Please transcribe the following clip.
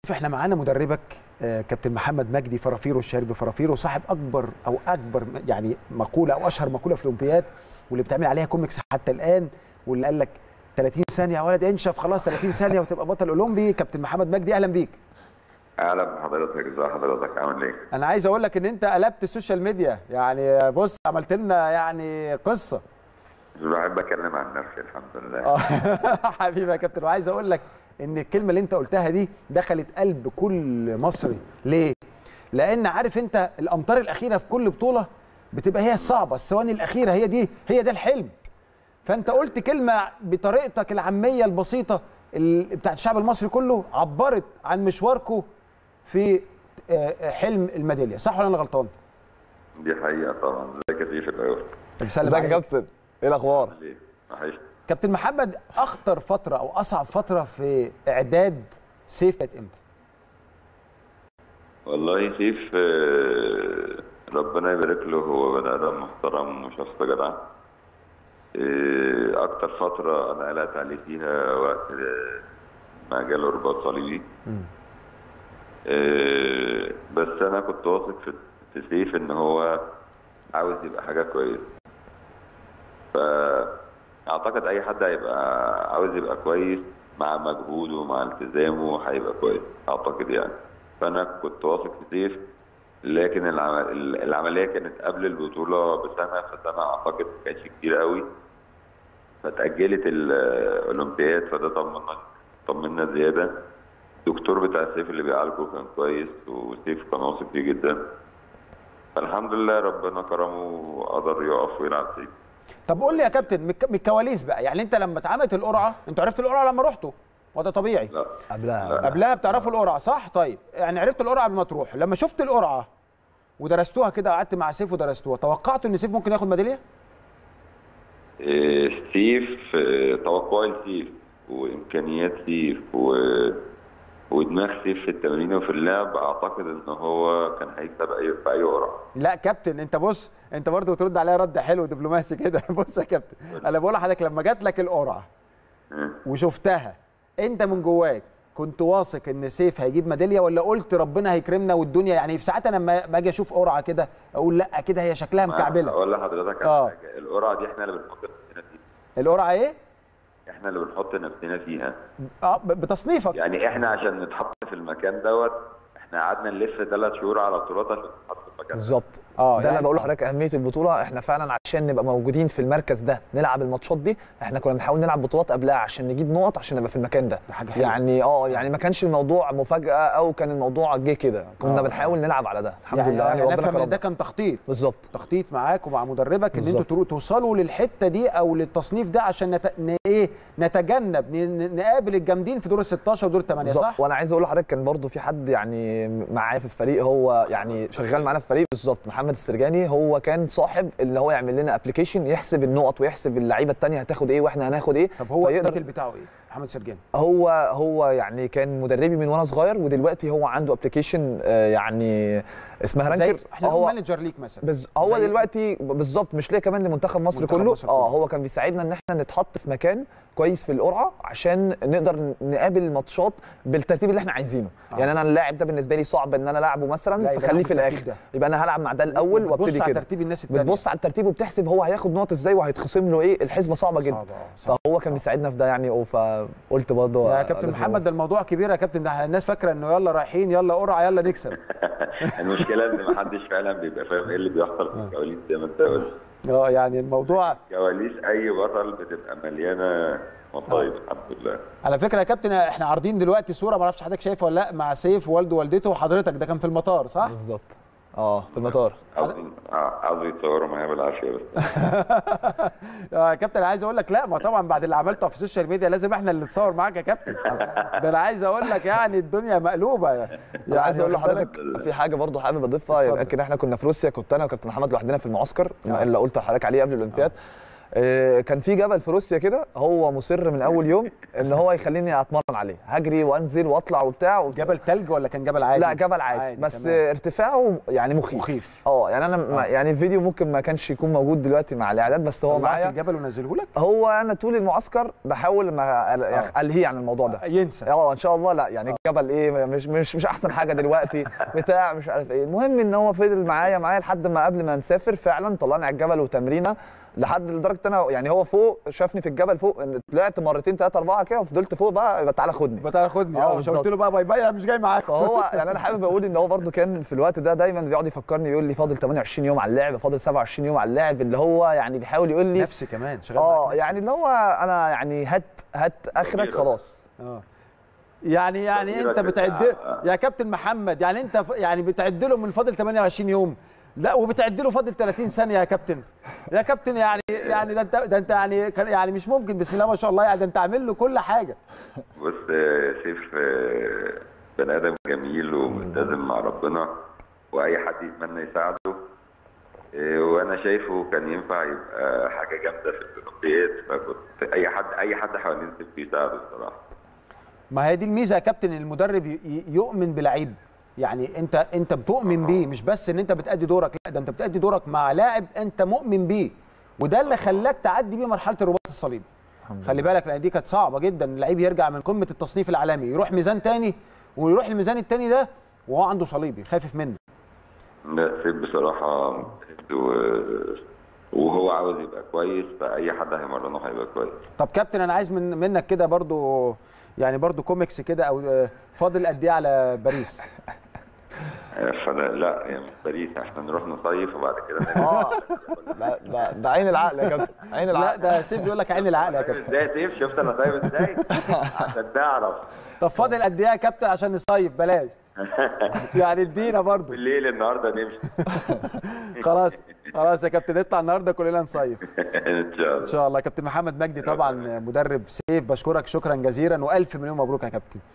احنا معانا مدربك آه، كابتن محمد مجدي فرافيرو الشهير بفرافيرو صاحب اكبر او اكبر م- يعني مقوله او اشهر مقوله في الاولمبياد واللي بتعمل عليها كوميكس حتى الان واللي قال لك 30 ثانيه يا ولد انشف خلاص 30 ثانيه وتبقى بطل اولمبي كابتن محمد مجدي اهلا بيك اهلا بحضرتك ازي حضرتك عامل ايه؟ انا عايز اقول لك ان انت قلبت السوشيال ميديا يعني بص عملت لنا يعني قصه مش بحب اتكلم عن نفسي الحمد لله آه. حبيبي يا كابتن وعايز اقول لك ان الكلمه اللي انت قلتها دي دخلت قلب كل مصري ليه لان عارف انت الامطار الاخيره في كل بطوله بتبقى هي الصعبه الثواني الاخيره هي دي هي ده الحلم فانت قلت كلمه بطريقتك العاميه البسيطه ال- بتاعت الشعب المصري كله عبرت عن مشواركم في آه، حلم الميداليه صح ولا انا غلطان دي حقيقه طبعا ازيك يا سيف الاول بسلم ازيك يا عليك. كابتن ايه الاخبار عامل ايه؟ وحشني كابتن محمد اخطر فتره او اصعب فتره في اعداد سيف كانت امتى والله سيف آه، ربنا يبارك له هو بني ادم محترم وشخص جدع آه، اكتر فتره انا قلقت عليه فيها وقت آه، ما جاله رباط صليبي آه، بس انا كنت واثق في في سيف ان هو عاوز يبقى حاجه كويسه فاعتقد اي حد هيبقى عاوز يبقى كويس مع مجهوده ومع التزامه هيبقى كويس اعتقد يعني فانا كنت واثق في سيف لكن العمل العمليه كانت قبل البطوله بسنه فسنه اعتقد ما كانش كتير قوي فتاجلت الاولمبياد فده طمنا طمنا زياده الدكتور بتاع سيف اللي بيعالجه كان كويس وسيف كان واثق فيه جدا فالحمد لله ربنا كرمه وقدر يقف ويلعب سيف طب قول لي يا كابتن من الك- من الكواليس بقى يعني انت لما اتعملت القرعه انتوا عرفتوا القرعه لما رحتوا وده طبيعي لا قبلها قبلها بتعرفوا القرعه صح طيب يعني عرفت القرعه قبل ما تروح لما شفت القرعه ودرستوها كده قعدت مع سيف ودرستوها توقعتوا ان سيف ممكن ياخد ميداليه إيه، سيف آه، توقعي لسيف وامكانيات سيف و... ودماغ سيف في التمرين وفي اللعب اعتقد ان هو كان هيكسب اي في اي قرعه لا كابتن انت بص انت برضه بترد عليا رد حلو دبلوماسي كده بص يا كابتن انا بقول لحضرتك لما جات لك القرعه مم. وشفتها انت من جواك كنت واثق ان سيف هيجيب ميداليه ولا قلت ربنا هيكرمنا والدنيا يعني في ساعات انا لما ما اجي اشوف قرعه كده اقول لا كده هي شكلها مكعبله اقول لحضرتك آه. على حاجه القرعه دي احنا اللي بنحط نفسنا فيها القرعه ايه احنا اللي بنحط نفسنا فيها اه ب- بتصنيفك يعني احنا عشان نتحط في المكان دوت احنا قعدنا نلف ثلاث شهور على بطولات عشان نتحط في المكان ده بالظبط اه ده يعني- اللي بقول لحضرتك اهميه البطوله احنا فعلا عشان نبقى موجودين في المركز ده نلعب الماتشات دي احنا كنا بنحاول نلعب بطولات قبلها عشان نجيب نقط عشان نبقى في المكان ده ده حاجة حلوة. يعني اه يعني ما كانش الموضوع مفاجاه او كان الموضوع جه كده كنا آه. بنحاول نلعب على ده الحمد يعني لله يعني ربنا نفهم ان ده كرمنا كان تخطيط بالظبط تخطيط معاك ومع مدربك ان انتوا بالظبط. ترو- توصلوا للحته دي او للتصنيف ده عشان نت... ن... ايه نتجنب ن... ن- نقابل الجامدين في دور ال 16 ودور الثمانيه بالظبط صح؟ وانا عايز اقول لحضرتك كان برضو في حد يعني معايا في الفريق هو يعني شغال معانا في الفريق بالظبط محمد السرجاني هو كان صاحب اللي هو يعمل لنا ابلكيشن يحسب النقط ويحسب اللعيبه الثانيه هتاخد ايه واحنا هناخد ايه طب هو فيقدر- التايتل بتاعه ايه؟ محمد سرجاني هو هو يعني كان مدربي من وانا صغير ودلوقتي هو عنده ابلكيشن يعني اسمها زي رانكر احنا هو مانجر ليك مثلا بز... هو زي- دلوقتي بالظبط مش ليه كمان لمنتخب مصر منتخب كله مصر اه كله. هو كان بيساعدنا ان احنا نتحط في مكان كويس في القرعه عشان نقدر نقابل الماتشات بالترتيب اللي احنا عايزينه آه. آه. يعني انا اللاعب ده بالنسبه لي صعب ان انا العبه لا، مثلا يبقى فخليه ناخد في الترتيب الاخر ده. يبقى انا هلعب مع ده الاول بتبص وابتدي على كده ترتيب الناس التانية بتبص على الترتيب وبتحسب هو هياخد نقط ازاي وهيتخصم له ايه الحسبه صعبه جدا صعبة، آه، صعبة، فهو كان صعبة. بيساعدنا في ده يعني فقلت برضه يا كابتن لازم محمد ده الموضوع كبير يا كابتن ده الناس فاكره انه يلا رايحين يلا قرعه يلا نكسب المشكله ان ما حدش فعلا بيبقى فاهم ايه اللي بيحصل في الكواليس زي ما انت قلت اه يعني الموضوع كواليس اي بطل بتبقى مليانه مصايب الحمد لله على فكره يا كابتن احنا عارضين دلوقتي صوره ما اعرفش حضرتك شايفها ولا لا مع سيف ووالده ووالدته وحضرتك ده كان في المطار صح؟ بالظبط اه في المطار عاوزين آه، عاوزوا يتصوروا معايا بالعافيه بس يا كابتن عايز اقول لك لا ما طبعا بعد اللي عملته في السوشيال ميديا لازم احنا اللي نتصور معاك يا كابتن ده انا عايز اقول لك يعني الدنيا مقلوبه يعني يعني عايز اقول واخد بالك؟ لحضرتك في حاجه برضو حابب اضيفها اتفضل. يمكن احنا كنا في روسيا كنت انا وكابتن محمد لوحدنا في المعسكر آه. اللي قلت لحضرتك عليه قبل الاولمبياد آه، كان في جبل في روسيا كده هو مصر من اول يوم ان هو يخليني اتمرن عليه هجري وانزل واطلع وبتاع جبل تلج ولا كان جبل عادي لا جبل عادي, عادي، بس تمام. ارتفاعه يعني مخيف مخيف. اه يعني انا ما يعني الفيديو ممكن ما كانش يكون موجود دلوقتي مع الاعداد بس هو طلعت معايا الجبل ونزله لك هو انا طول المعسكر بحاول ما آه. الهيه عن الموضوع ده ينسى اه ان شاء الله لا يعني الجبل ايه مش مش مش احسن حاجه دلوقتي بتاع مش عارف ايه المهم ان هو فضل معايا معايا لحد ما قبل ما نسافر فعلا طلعنا على الجبل وتمرينه لحد لدرجه انا يعني هو فوق شافني في الجبل فوق إن طلعت مرتين ثلاثه اربعه كده وفضلت فوق بقى يبقى تعالى خدني بتاع خدني آه، اه مش قلت بالظبط. له بقى باي باي انا مش جاي معاك فهو يعني انا حابب اقول ان هو برده كان في الوقت ده دايما بيقعد يفكرني يقول لي فاضل 28 يوم على اللعب فاضل 27 يوم على اللعب اللي هو يعني بيحاول يقول لي نفسي كمان شغال اه معاك يعني اللي هو انا يعني هات هات اخرك كبيرة. خلاص اه يعني يعني كبيرة انت كده. بتعد يا كابتن محمد يعني انت ف- يعني بتعد له من فاضل 28 يوم لا وبتعد له فاضل 30 ثانيه يا كابتن يا كابتن يعني يعني ده انت ده انت يعني كان- يعني مش ممكن بسم الله ما شاء الله يعني ده انت عامل له كل حاجه بص آه، سيف آه، بني ادم جميل وملتزم مع ربنا واي حد يتمنى يساعده آه، وانا شايفه كان ينفع يبقى حاجه جامده في الاولمبياد فكنت اي حد اي حد حوالين سيف بيساعده الصراحه ما هي دي الميزه يا كابتن المدرب ي- ي- يؤمن بلعيب يعني انت انت بتؤمن بيه مش بس ان انت بتأدي دورك لا ده انت بتأدي دورك مع لاعب انت مؤمن بيه وده اللي خلاك تعدي بيه مرحله الرباط الصليبي خلي بالك لان دي كانت صعبه جدا اللعيب يرجع من قمه التصنيف العالمي يروح ميزان تاني ويروح الميزان التاني ده وهو عنده صليبي خايف منه لا سيف بصراحه مجتهد و- وهو عاوز يبقى كويس فاي حد هيمرنه هيبقى كويس طب كابتن انا عايز من منك كده برضو يعني برضو كوميكس كده او آه، فاضل قد ايه على باريس آه، فلا لا يعني مش باريس احنا نروح نصيف وبعد كده نرجع. اه ده, ده, ده عين العقل يا كابتن عين لا العقل ده سيف بيقول لك عين العقل يا طيب كابتن ازاي سيف شفت انا طيب ازاي عشان تعرف طب فاضل قد ايه يا كابتن عشان نصيف بلاش يعني ادينا برضو بالليل النهارده نمشي خلاص خلاص يا كابتن نطلع النهارده كلنا نصيف ان شاء ان الله شاء الله كابتن محمد مجدي طبعا مدرب سيف بشكرك شكرا جزيلا والف مليون مبروك يا كابتن